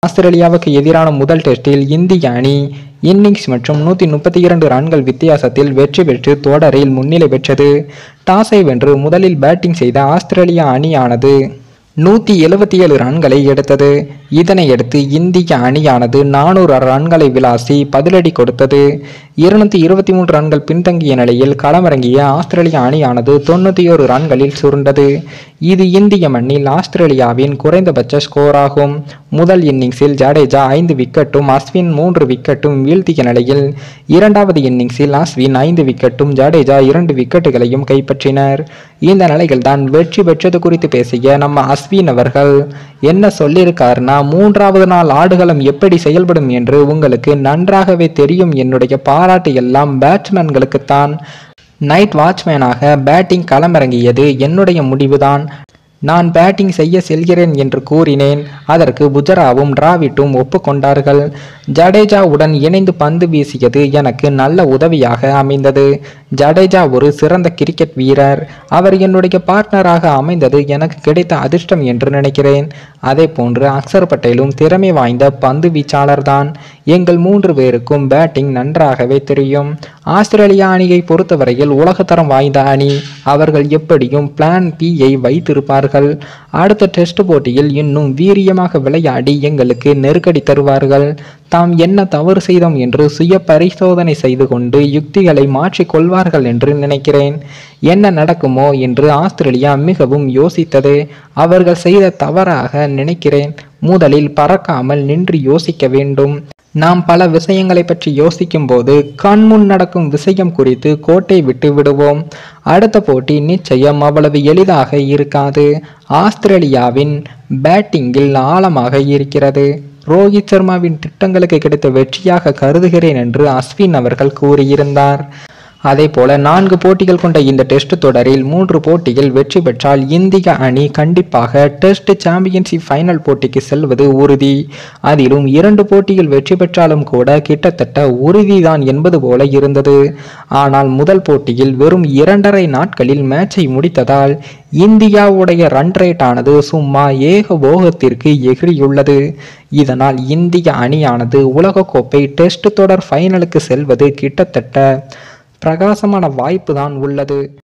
ஆஸ்திரேலியாவுக்கு எதிரான முதல் டெஸ்டில் இந்திய அணி இன்னிங்ஸ் மற்றும் நூற்றி முப்பத்தி இரண்டு ரன்கள் வித்தியாசத்தில் வெற்றி பெற்று தொடரில் முன்னிலை பெற்றது டாஸை வென்று முதலில் பேட்டிங் செய்த ஆஸ்திரேலியா அணியானது நூற்றி எழுபத்தி ஏழு ரன்களை எடுத்தது இதனையடுத்து இந்திய அணியானது நானூறு ரன்களை விளாசி பதிலடி கொடுத்தது இருநூத்தி இருபத்தி மூன்று ரன்கள் பின்தங்கிய நிலையில் களமிறங்கிய ஆஸ்திரேலிய அணியானது தொண்ணூற்றி ஒரு ரன்களில் சுருண்டது இது இந்திய மண்ணில் ஆஸ்திரேலியாவின் குறைந்தபட்ச ஸ்கோர் ஆகும் முதல் இன்னிங்ஸில் ஜடேஜா ஐந்து விக்கெட்டும் அஸ்வின் மூன்று விக்கெட்டும் வீழ்த்திய நிலையில் இரண்டாவது இன்னிங்ஸில் அஸ்வின் ஐந்து விக்கெட்டும் ஜடேஜா இரண்டு விக்கெட்டுகளையும் கைப்பற்றினர் இந்த நிலையில்தான் வெற்றி பெற்றது குறித்து பேசிய நம்ம அஸ்வின் அவர்கள் என்ன சொல்லியிருக்காருன்னா மூன்றாவது நாள் ஆடுகளம் எப்படி செயல்படும் என்று உங்களுக்கு நன்றாகவே தெரியும் என்னுடைய பாராட்டு எல்லாம் பேட்ஸ்மேன்களுக்குத்தான் நைட் வாட்ச்மேனாக பேட்டிங் களமிறங்கியது என்னுடைய முடிவுதான் நான் பேட்டிங் செய்ய செல்கிறேன் என்று கூறினேன் அதற்கு புஜராவும் டிராவிட்டும் ஒப்புக்கொண்டார்கள் ஜடேஜாவுடன் இணைந்து பந்து வீசியது எனக்கு நல்ல உதவியாக அமைந்தது ஜடேஜா ஒரு சிறந்த கிரிக்கெட் வீரர் அவர் என்னுடைய பார்ட்னராக அமைந்தது எனக்கு கிடைத்த அதிர்ஷ்டம் என்று நினைக்கிறேன் அதே போன்று அக்சர் பட்டேலும் திறமை வாய்ந்த பந்து வீச்சாளர்தான் எங்கள் மூன்று பேருக்கும் பேட்டிங் நன்றாகவே தெரியும் ஆஸ்திரேலியா அணியை பொறுத்தவரையில் உலகத்தரம் வாய்ந்த அணி அவர்கள் எப்படியும் பிளான் பியை வைத்திருப்பார்கள் அடுத்த டெஸ்ட் போட்டியில் இன்னும் வீரியமாக விளையாடி எங்களுக்கு நெருக்கடி தருவார்கள் தாம் என்ன தவறு செய்தோம் என்று சுய பரிசோதனை செய்து கொண்டு யுக்திகளை மாற்றிக் கொள்வார்கள் என்று நினைக்கிறேன் என்ன நடக்குமோ என்று ஆஸ்திரேலியா மிகவும் யோசித்தது அவர்கள் செய்த தவறாக நினைக்கிறேன் முதலில் பறக்காமல் நின்று யோசிக்க வேண்டும் நாம் பல விஷயங்களை பற்றி யோசிக்கும் போது கண்முன் நடக்கும் விஷயம் குறித்து கோட்டை விட்டு விடுவோம் அடுத்த போட்டி நிச்சயம் அவ்வளவு எளிதாக இருக்காது ஆஸ்திரேலியாவின் பேட்டிங்கில் ஆழமாக இருக்கிறது ரோஹித் சர்மாவின் திட்டங்களுக்கு கிடைத்த வெற்றியாக கருதுகிறேன் என்று அஸ்வின் அவர்கள் கூறியிருந்தார் அதே போல நான்கு போட்டிகள் கொண்ட இந்த டெஸ்ட் தொடரில் மூன்று போட்டிகள் வெற்றி பெற்றால் இந்திய அணி கண்டிப்பாக டெஸ்ட் சாம்பியன்ஷிப் ஃபைனல் போட்டிக்கு செல்வது உறுதி அதிலும் இரண்டு போட்டியில் வெற்றி பெற்றாலும் கூட கிட்டத்தட்ட உறுதிதான் என்பது போல இருந்தது ஆனால் முதல் போட்டியில் வெறும் இரண்டரை நாட்களில் மேட்சை முடித்ததால் இந்தியாவுடைய ரன் ரேட் ஆனது சும்மா ஏகபோகத்திற்கு எகிரியுள்ளது இதனால் இந்திய அணியானது உலகக்கோப்பை டெஸ்ட் தொடர் ஃபைனலுக்கு செல்வது கிட்டத்தட்ட பிரகாசமான வாய்ப்பு தான் உள்ளது